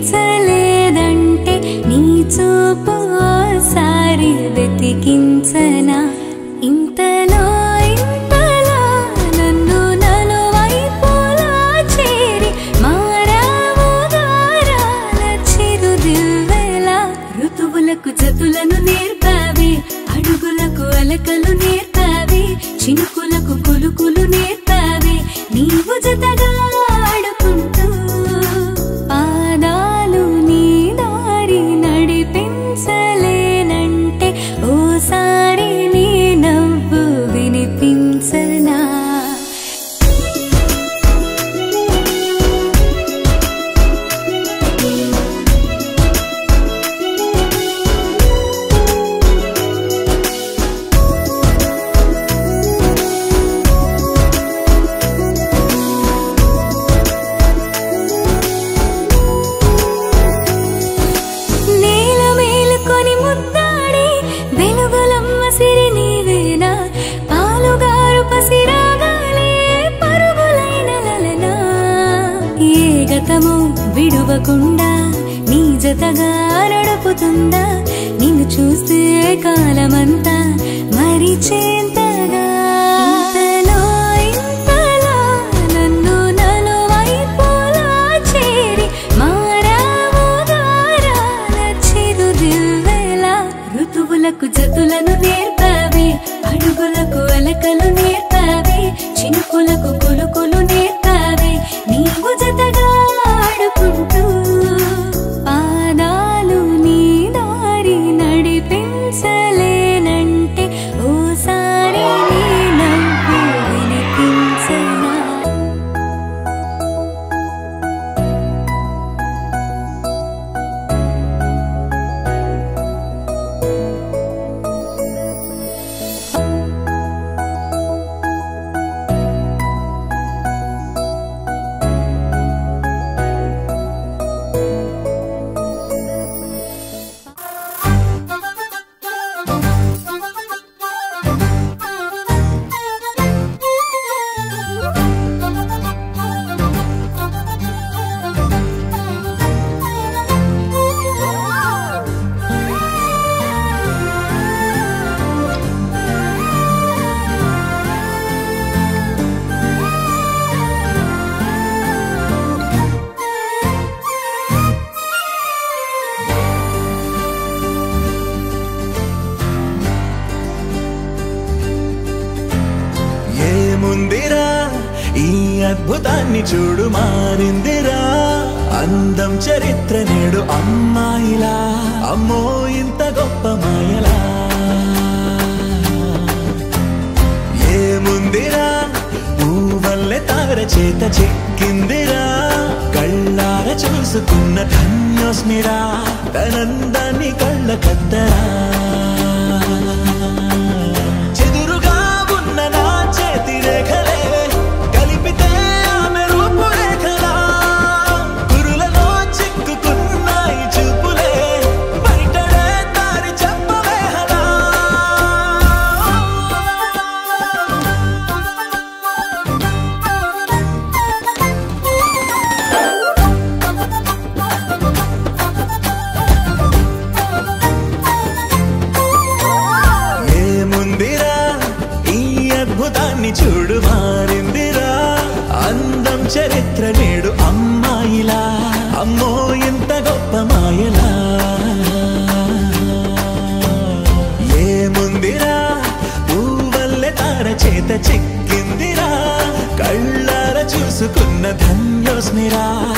వినిపించలేదంటే నీ చూపు ఓసారి వెతికించనా ఇంతలో ఇంతలా నన్ను నలువైపులా చేరి మారావు గారాల చిరుదివ్వెలా ఋతువులకు జతులను నేర్పావి అడుగులకు అలకలు నేర్పావి చినుకులకు కులుకులు నేర్పావి నీవు జతగా ఆడుకుంటూ పాదాలు నీ దారి నడిపించలేనంటే ఓసారి నీ నవ్వు వినిపించనా నేల మేలుకొని ముద్దాడి వెలుగులమ్మ సిరి నీవేనా పాలుగారు పసిరాగాలే పరుగులైన లలనా ఏ గతము విడువకుండా నీ జతగా నడుపుతుందా నిన్ను చూస్తే కాలమంతా మరిచేంతగా ఇంతలో ఇంతలా నన్ను నలువైపులా చేరి మారావు గారాల చిరుదివ్వెలా ఋతువులకు జతులను నేర్పావి అడుగులకు అలకలు నేర్పావి చినుకులకు కులుకులు నేర్పావి నీవు జతగా ఆడుకుంటూ పాదాలు నీ దారి నడిపించలేనంటే ఓసారి నీ నవ్వు వినిపించనా ఏముందిరా ఈ అద్భుతాన్ని చూడు మారిందిరా అందం చరిత్ర నేడు అమ్మాయిలా అమ్మో ఇంత గొప్ప మాయలా ఏముందిరా పువ్వల్లె తార చేత చెక్కిందిరా కళ్ళార చూసుకున్న ధన్యోస్మిరా తనందాన్ని కళ్ళ కద్దరా చెదురుగా ఉన్న నా చేతి రేఖలే కలిపితే ఆమె రూపురేఖలా కురులలో చిక్కుకున్నాయి చూపులే బయటడే దారి చెప్పవేహలా ఏముందిరా ఈ అద్భుతాన్ని చూడు మారిందిరా అందం చరిత్ర నేడు అమ్మాయిలా అమ్మో ఇంత గొప్ప మాయలా ఏముందిరా పువ్వల్లె తార చేత చిక్కిందిరా కళ్ళార చూసుకున్న ధన్యోస్మిరా